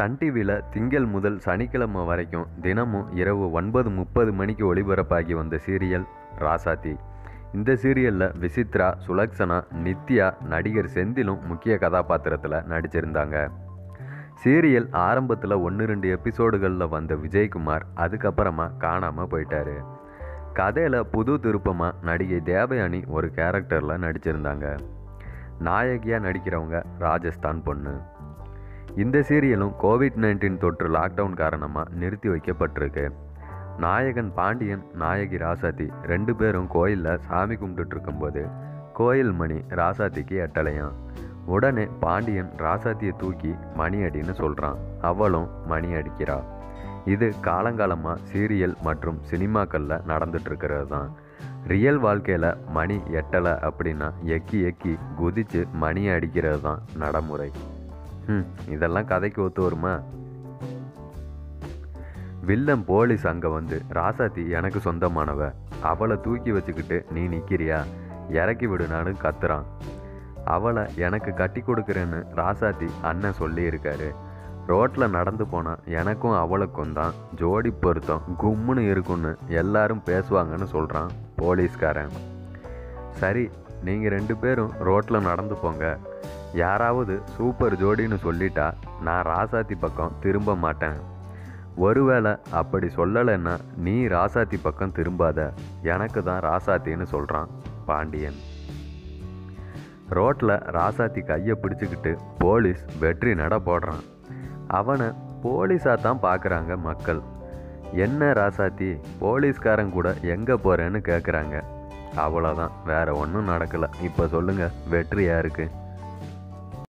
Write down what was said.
Sun டிவியில் திங்கள் முதல் சனிக்கிழமை வரைக்கும் தினமும் இரவு ஒன்பது முப்பது மணிக்கு ஒளிபரப்பாகி வந்த சீரியல் ராசாத்தி இந்த சீரியலில் விசித்ரா சுலக்ஷனா நித்யா நடிகர் செந்திலும் முக்கிய கதாபாத்திரத்தில் நடிச்சிருந்தாங்க சீரியல் ஆரம்பத்தில் ஒன்று ரெண்டு எபிசோடுகளில் வந்த விஜயகுமார் அதுக்கப்புறமா காணாமல் போயிட்டாரு கதையில் புது திருப்பமாக நடிகை தேவயானி ஒரு கேரக்டரில் நடிச்சிருந்தாங்க நாயகியாக நடிக்கிறவங்க ராஜஸ்தான் பொண்ணு இந்த சீரியலும் கோவிட் நைன்டீன் தொற்று லாக்டவுன் காரணமாக நிறுத்தி வைக்கப்பட்டிருக்கு நாயகன் பாண்டியன் நாயகி ராசாத்தி ரெண்டு பேரும் கோயிலில் சாமி கும்பிட்டுட்டு இருக்கும்போது கோயில் மணி ராசாத்திக்கு எட்டலையாம் உடனே பாண்டியன் ராசாத்தியை தூக்கி மணி அடின்னு சொல்கிறான் அவளும் மணி அடிக்கிறா இது காலங்காலமாக சீரியல் மற்றும் சினிமாக்களில் நடந்துட்டு இருக்கிறது தான் ரியல் வாழ்க்கையில் மணி எட்டலை அப்படின்னா எக்கி எக்கி குதித்து மணி அடிக்கிறது தான் நடைமுறை ம் இதெல்லாம் கதைக்கு ஒத்து வருமா வில்லன் போலீஸ் அங்கே வந்து ராசாத்தி எனக்கு சொந்தமானவ அவளை தூக்கி வச்சுக்கிட்டு நீ நிற்கிறியா இறக்கி விடுனான்னு கத்துறான் அவளை எனக்கு கட்டி கொடுக்குறேன்னு ராசாத்தி அண்ணன் சொல்லியிருக்காரு ரோட்டில் நடந்து போனால் எனக்கும் அவளுக்கும் தான் ஜோடி பொருத்தம் கும்முன்னு இருக்குன்னு எல்லாரும் பேசுவாங்கன்னு சொல்கிறான் போலீஸ்காரன் சரி நீங்கள் ரெண்டு பேரும் ரோட்டில் நடந்து போங்க யாராவது சூப்பர் ஜோடின்னு சொல்லிட்டா நான் ராசாத்தி பக்கம் திரும்ப மாட்டேன் ஒருவேளை அப்படி சொல்லலைன்னா நீ ராசாத்தி பக்கம் திரும்பாத எனக்கு தான் ராசாத்தின்னு சொல்கிறான் பாண்டியன் ரோட்டில் ராசாத்தி கையை பிடிச்சிக்கிட்டு போலீஸ் வெற்றி நட போடுறான் அவனை போலீஸாக தான் பார்க்குறாங்க மக்கள் என்ன ராசாத்தி போலீஸ்காரன் கூட எங்கே போகிறேன்னு கேட்குறாங்க அவ்வளோதான் வேற ஒன்றும் நடக்கலை இப்போ சொல்லுங்கள் வெற்றி யாருக்கு